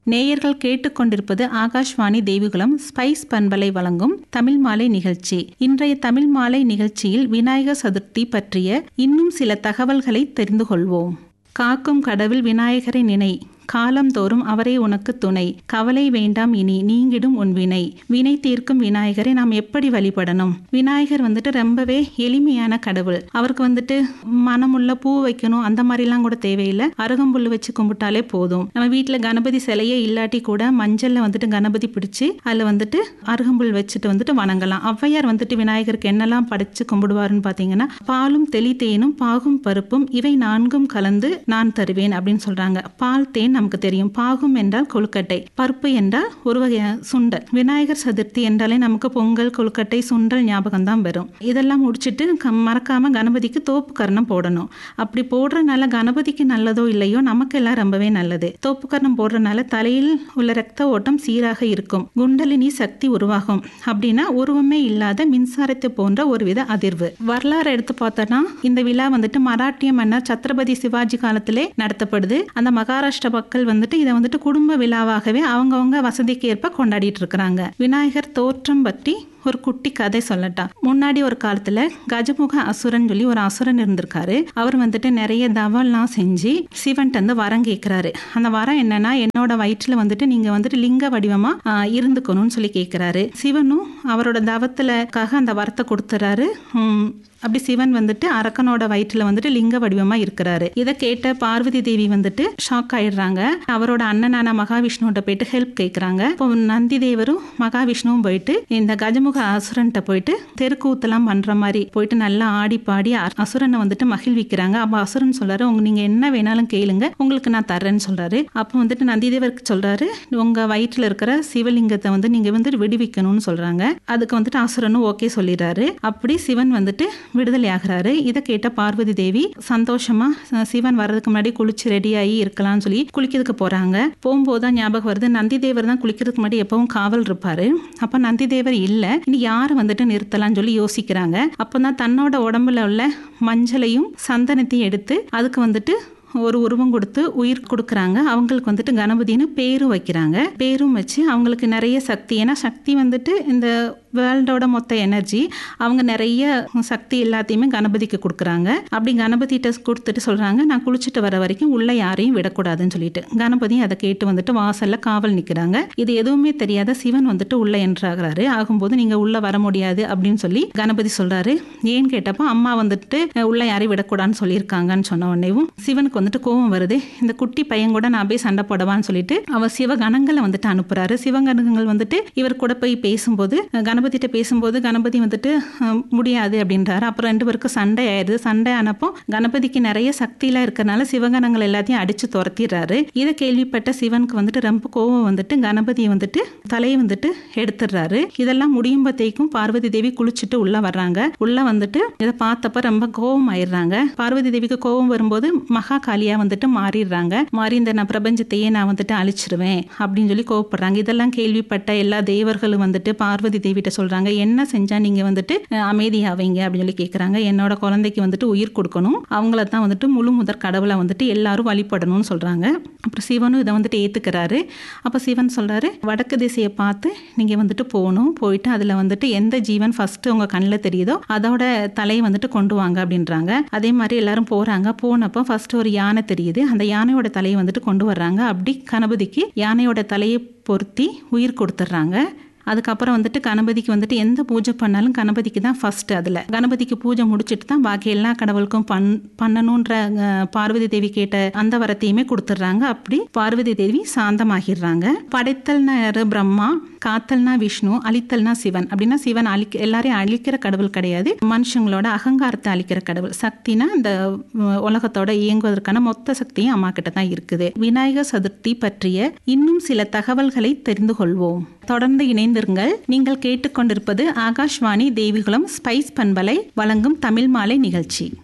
நேயர்கள் கேட்டுக்கொண்டிருப்பது ஆகாஷ்வாணி தெய்வகுலம் ஸ்பைஸ் பண்பலை வழங்கும் தமிழ் மாலை நிகழ்ச்சி இன்றைய தமிழ் மாலை நிகழ்ச்சியில் விநாயகர் சதுர்த்தி பற்றிய இன்னும் சில தகவல்களை தெரிந்து கொள்வோம் காக்கும் கடவுள் விநாயகரை நினை காலந்தோறும் அவரே உனக்கு துணை கவலை வேண்டாம் இனி நீங்கிடும் உன் வினை வினை தீர்க்கும் விநாயகரை நாம் எப்படி வழிபடணும் விநாயகர் வந்துட்டு ரொம்பவே எளிமையான கடவுள் அவருக்கு வந்துட்டு மனமுள்ள பூ வைக்கணும் அந்த மாதிரிலாம் கூட தேவையில்லை அருகம்புல் வச்சு கும்பிட்டாலே போதும் நம்ம வீட்டில் கணபதி சிலையே இல்லாட்டி கூட மஞ்சள்ல வந்துட்டு கணபதி பிடிச்சி அதில் வந்துட்டு அருகம்புல் வச்சுட்டு வந்துட்டு வணங்கலாம் ஔவையார் வந்துட்டு விநாயகருக்கு என்னெல்லாம் படைச்சு கும்பிடுவாருன்னு பார்த்தீங்கன்னா பாலும் தெளி தேனும் பாகும் பருப்பும் இவை நான்கும் கலந்து நான் தருவேன் அப்படின்னு சொல்றாங்க பால் தேன் நமக்கு தெரியும் பாகும் என்றால் கொழுக்கட்டை பருப்பு என்றால் ஒரு வகை சுண்டல் விநாயகர் சதுர்த்தி என்றாலே நமக்கு பொங்கல் கொழுக்கட்டை சுண்டல் ஞாபகம் தான் வரும் இதெல்லாம் முடிச்சுட்டு க- மறக்காம கணபதிக்கு தோப்பு கரணம் போடணும் அப்படி போடுறதுனால கணபதிக்கு நல்லதோ இல்லையோ நமக்கு எல்லாம் ரொம்பவே நல்லது தோப்பு கரணம் போடுறதுனால தலையில் உள்ள ரத்த ஓட்டம் சீராக இருக்கும் குண்டலினி சக்தி உருவாகும் அப்படின்னா உருவமே இல்லாத மின்சாரத்தை போன்ற ஒரு வித அதிர்வு வரலாறு எடுத்து பார்த்தோன்னா இந்த விழா வந்துட்டு மராட்டிய மன்னர் சத்ரபதி சிவாஜி காலத்திலே நடத்தப்படுது அந்த மகாராஷ்டிரா மக்கள் வந்துட்டு இதை வந்துட்டு குடும்ப விழாவாகவே அவங்கவங்க வசதிக்கு ஏற்ப கொண்டாடிட்டு இருக்கிறாங்க விநாயகர் தோற்றம் பற்றி ஒரு குட்டி கதை சொல்லட்டா முன்னாடி ஒரு காலத்துல கஜமுக அசுரன் சொல்லி ஒரு அசுரன் இருந்திருக்காரு அவர் வந்துட்டு நிறைய தவம்லாம் செஞ்சு சிவன்ட்டு வந்து வரம் கேட்கிறாரு அந்த வரம் என்னன்னா என்னோட வயிற்றுல வந்துட்டு நீங்க வந்துட்டு லிங்க வடிவமா ஆஹ், இருந்துக்கணும்னு சொல்லி கேட்கிறாரு சிவனும் அவரோட தவத்துலக்காக அந்த வரத்தை கொடுத்துறாரு உம், அப்படி சிவன் வந்துட்டு அரக்கனோட வயிற்றுல வந்துட்டு லிங்க வடிவமா இருக்கிறாரு இதை கேட்ட பார்வதி தேவி வந்துட்டு ஷாக் ஆயிடுறாங்க அவரோட அண்ணனான மகாவிஷ்ணுகிட்ட போயிட்டு ஹெல்ப் கேட்குறாங்க இப்போ நந்தி தேவரும் மகாவிஷ்ணுவும் போயிட்டு இந்த கஜமுக அசுரன்ட்ட போயிட்டு தெருக்கூத்தெல்லாம் பண்ற மாதிரி போயிட்டு நல்லா ஆடி பாடி அ- அசுரனை வந்துட்டு மகிழ்விக்கிறாங்க அப்போ அசுரன் சொல்றாரு உங்க நீங்க என்ன வேணாலும் கேளுங்க உங்களுக்கு நான் தர்றேன்னு சொல்றாரு அப்போ வந்துட்டு நந்தி தேவருக்கு சொல்றாரு உங்க வயிற்றுல இருக்கிற சிவலிங்கத்தை வந்து நீங்க வந்து விடுவிக்கணும்னு சொல்றாங்க அதுக்கு வந்துட்டு அசுரனும் ஓகே சொல்லிடுறாரு அப்படி சிவன் வந்துட்டு விடுதலை ஆகுறாரு இதை கேட்ட பார்வதி தேவி சந்தோஷமா அஹ், சிவன் வர்றதுக்கு முன்னாடி குளிச்சு ரெடி ஆகி இருக்கலாம்னு சொல்லி குளிக்கிறதுக்கு போறாங்க போகும்போது தான் ஞாபகம் வருது நந்தி தேவர் தான் குளிக்கிறதுக்கு முன்னாடி எப்பவும் காவல் இருப்பாரு அப்ப நந்தி தேவர் இல்ல இனி யாரை வந்துட்டு நிறுத்தலாம்னு சொல்லி யோசிக்கிறாங்க அப்பதான் தன்னோட உடம்புல உள்ள மஞ்சளையும் சந்தனத்தையும் எடுத்து அதுக்கு வந்துட்டு ஒரு உருவம் கொடுத்து உயிர் கொடுக்குறாங்க அவங்களுக்கு வந்துட்டு கணபதினு பேரும் வைக்கிறாங்க பேரும் வச்சு அவங்களுக்கு நிறைய சக்தி ஏன்னா சக்தி வந்துட்டு இந்த வேர்ல்டோட மொத்த எனர்ஜி அவங்க நிறைய சக்தி எல்லாத்தையுமே கணபதிக்கு கொடுக்குறாங்க அப்படி கணபதிகிட்ட கொடுத்துட்டு சொல்கிறாங்க நான் குளிச்சுட்டு வர வரைக்கும் உள்ள யாரையும் விடக்கூடாதுன்னு சொல்லிட்டு கணபதியும் அதை கேட்டு வந்துட்டு வாசல்ல காவல் நிற்கிறாங்க இது எதுவுமே தெரியாத சிவன் வந்துட்டு உள்ள என்றாகிறாரு ஆகும்போது நீங்கள் உள்ள வர முடியாது அப்படின்னு சொல்லி கணபதி சொல்றாரு ஏன்னு கேட்டப்போ அம்மா வந்துட்டு அஹ், உள்ள யாரையும் விடக்கூடாதுன்னு சொல்லியிருக்காங்கன்னு சொன்ன உடனேவும் சிவனுக்கு வந்துட்டு கோபம் வருது இந்த குட்டி பையன் கூட நான் போய் சண்டை போடவான்னு சொல்லிட்டு அவர் சிவகணங்களை வந்துட்டு அனுப்புறாரு சிவகணங்கள் வந்துட்டு இவர் கூட போய் பேசும்போது அஹ், கணபதிட்ட பேசும்போது கணபதி வந்துட்டு அஹ், முடியாது அப்படின்றாரு அப்புறம் ரெண்டு பேருக்கும் சண்டை ஆயிடுது சண்டை ஆனப்போ கணபதிக்கு நிறைய சக்தியெல்லாம் இருக்கறனால சிவகணங்கள் எல்லாத்தையும் அடிச்சு துரத்திடுறாரு இதை கேள்விப்பட்ட சிவனுக்கு வந்துட்டு ரொம்ப கோபம் வந்துட்டு கணபதியை வந்துட்டு தலையை வந்துட்டு எடுத்துடுறாரு இதெல்லாம் முடியும் பத்தேக்கும் பார்வதி தேவி குளிச்சுட்டு உள்ள வர்றாங்க உள்ள வந்துட்டு இதை பார்த்தப்ப ரொம்ப கோபம் ஆயிடுறாங்க பார்வதி தேவிக்கு கோபம் வரும்போது மகா காளியா வந்துட்டு மாறிடுறாங்க மாறி இந்த நான் பிரபஞ்சத்தையே நான் வந்துட்டு அழிச்சிருவேன் அப்படின்னு சொல்லி கோவப்படுறாங்க இதெல்லாம் கேள்விப்பட்ட எல்லா தேவர்களும் வந்துட்டு பார்வதி தேவிட்ட சொல்றாங்க என்ன செஞ்சா நீங்க வந்துட்டு அஹ், அமைதியாவீங்க அப்படின்னு சொல்லி கேட்கறாங்க என்னோட குழந்தைக்கு வந்துட்டு உயிர் கொடுக்கணும் அவங்கள தான் வந்துட்டு முழு முதற் கடவுளை வந்துட்டு எல்லாரும் வழிபடணும்னு சொல்றாங்க அப்புறம் சிவனும் இதை வந்துட்டு ஏத்துக்கிறாரு அப்ப சிவன் சொல்றாரு வடக்கு திசையை பார்த்து நீங்க வந்துட்டு போகணும் போயிட்டு அதுல வந்துட்டு எந்த ஜீவன் ஃபர்ஸ்ட் உங்க கண்ணில் தெரியுதோ அதோட தலையை வந்துட்டு கொண்டு வாங்க அப்படின்றாங்க அதே மாதிரி எல்லாரும் போறாங்க போனப்போ ஃபர்ஸ்ட் ஒரு யானை தெரியுது அந்த யானையோட தலையை வந்துட்டு கொண்டு வர்றாங்க அப்படி கணபதிக்கு யானையோட தலையை பொருத்தி உயிர் கொடுத்துட்றாங்க அதுக்கப்புறம் வந்துட்டு கணபதிக்கு வந்துட்டு எந்த பூஜை பண்ணாலும் கணபதிக்கு தான் ஃபர்ஸ்ட் அதில் கணபதிக்கு பூஜை முடிச்சிட்டு தான் பாக்கி எல்லா கடவுளுக்கும் பண் பண்ணணுன்ற அஹ், பார்வதி தேவி கேட்ட அந்த வரத்தையுமே கொடுத்துட்றாங்க அப்படி பார்வதி தேவி சாந்தமாகிடுறாங்க படைத்தல்னா யாரு பிரம்மா காத்தல்னா விஷ்ணு அழித்தல்னா சிவன் அப்படின்னா சிவன் அழிக்க எல்லாரையும் அழிக்கிற கடவுள் கிடையாது மனுஷங்களோட அகங்காரத்தை அழிக்கிற கடவுள் சக்தினா இந்த உம், உலகத்தோட இயங்குவதற்கான மொத்த சக்தியும் அம்மா கிட்ட தான் இருக்குது விநாயகர் சதுர்த்தி பற்றிய இன்னும் சில தகவல்களை தெரிந்து கொள்வோம் தொடர்ந்து இணைந்திருங்கள் நீங்கள் கேட்டுக்கொண்டிருப்பது ஆகாஷ்வாணி தேவிகுளம் ஸ்பைஸ் பண்பலை வழங்கும் தமிழ் மாலை நிகழ்ச்சி